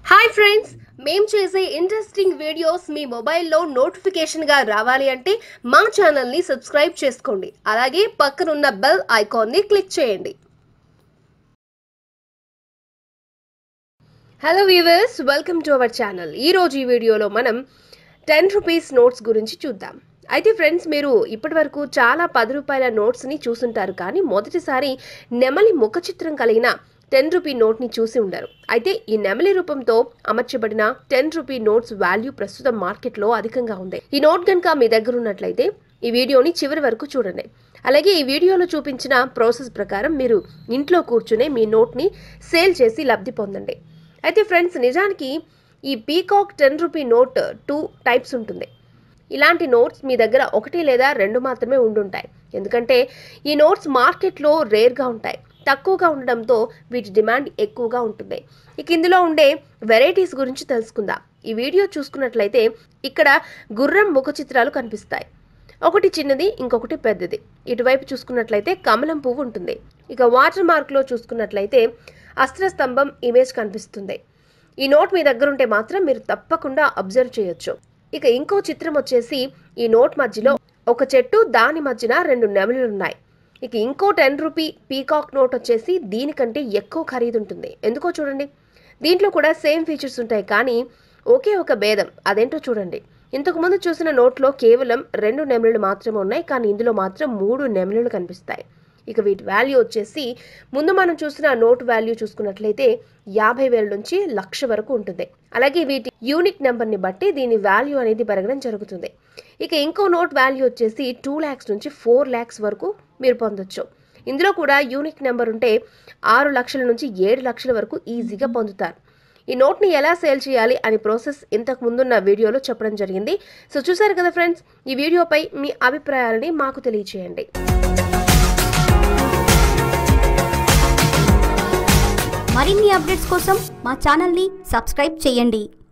hi friends మేం చేసే interesting videos మీ మొబైల్లో నోటిఫికేషన్గా రావాలి అంటే మా ఛానల్ని సబ్స్క్రైబ్ చేసుకోండి అలాగే పక్కనున్న బెల్ ఐకాన్ని క్లిక్ చేయండి hello viewers welcome to our channel ఈరోజు ఈ వీడియోలో మనం టెన్ రూపీస్ నోట్స్ గురించి చూద్దాం అయితే ఫ్రెండ్స్ మీరు ఇప్పటివరకు చాలా పది రూపాయల నోట్స్ని చూసుంటారు కానీ మొదటిసారి నెమలి ముఖ చిత్రం కలిగిన టెన్ రూపీ నోట్ని చూసి ఉండరు అయితే ఈ నెమలి రూపంతో అమర్చబడిన టెన్ రూపీ నోట్స్ వాల్యూ ప్రస్తుతం మార్కెట్లో అధికంగా ఉంది ఈ నోట్ కనుక మీ దగ్గర ఉన్నట్లయితే ఈ వీడియోని చివరి వరకు చూడండి అలాగే ఈ వీడియోలో చూపించిన ప్రాసెస్ ప్రకారం మీరు ఇంట్లో కూర్చునే మీ నోట్ని సేల్ చేసి లబ్ధి పొందండి అయితే ఫ్రెండ్స్ నిజానికి ఈ peacock ten rupee note two types ఉంటుంది ఇలాంటి నోట్స్ మీ దగ్గర ఒకటి లేదా రెండు మాత్రమే ఉండుంటాయి ఎందుకంటే ఈ నోట్స్ మార్కెట్లో రేర్గా ఉంటాయి తక్కువగా ఉండడంతో వీటి డిమాండ్ ఎక్కువగా ఉంటుంది ఇక ఇందులో ఉండే వెరైటీస్ గురించి తెలుసుకుందాం ఈ వీడియో చూసుకున్నట్లయితే ఇక్కడ గుర్రం ముఖ చిత్రాలు కనిపిస్తాయి ఒకటి చిన్నది ఇంకొకటి పెద్దది ఇటువైపు చూసుకున్నట్లయితే కమలం పువ్వు ఉంటుంది ఇక వాటర్ మార్క్లో చూసుకున్నట్లయితే అస్త్రస్తంభం ఇమేజ్ కనిపిస్తుంది ఈ నోట్ మీ దగ్గర ఉంటే మాత్రం మీరు తప్పకుండా అబ్జర్వ్ చేయొచ్చు ఇక ఇంకో చిత్రం వచ్చేసి ఈ నోట్ మధ్యలో ఒక చెట్టు దాని మధ్యన రెండు నెమలులు ఉన్నాయి ఇక ఇంకో టెన్ రూపీ పీకాక్ నోట్ వచ్చేసి దీనికంటే ఎక్కువ ఖరీదు ఉంటుంది ఎందుకో చూడండి దీంట్లో కూడా సేమ్ ఫీచర్స్ ఉంటాయి కానీ ఒకే ఒక భేదం అదేంటో చూడండి ఇంతకు ముందు చూసిన నోట్లో కేవలం రెండు నెమలులు మాత్రమే ఉన్నాయి కానీ ఇందులో మాత్రం మూడు నెమలులు కనిపిస్తాయి ఇక వీటి వాల్యూ వచ్చేసి ముందు మనం చూసిన నోట్ వాల్యూ చూసుకున్నట్లయితే యాభై వేల నుంచి లక్ష వరకు ఉంటుంది అలాగే వీటి యూనిక్ నెంబర్ని బట్టి దీని వాల్యూ అనేది పెరగడం జరుగుతుంది ఇక ఇంకో నోట్ వాల్యూ వచ్చేసి టూ ల్యాక్స్ నుంచి ఫోర్ ల్యాక్స్ వరకు మీరు పొందొచ్చు ఇందులో కూడా యూనిక్ నెంబర్ ఉంటే ఆరు లక్షల నుంచి ఏడు లక్షల వరకు ఈజీగా పొందుతారు ఈ నోట్ని ఎలా సేల్ చేయాలి అని ప్రాసెస్ ఇంతకు ముందున్న వీడియోలో చెప్పడం జరిగింది సో చూసారు కదా ఫ్రెండ్స్ ఈ వీడియోపై మీ అభిప్రాయాలని మాకు తెలియచేయండి మరిన్ని అప్డేట్స్ కోసం మా ఛానల్ని సబ్స్క్రైబ్ చేయండి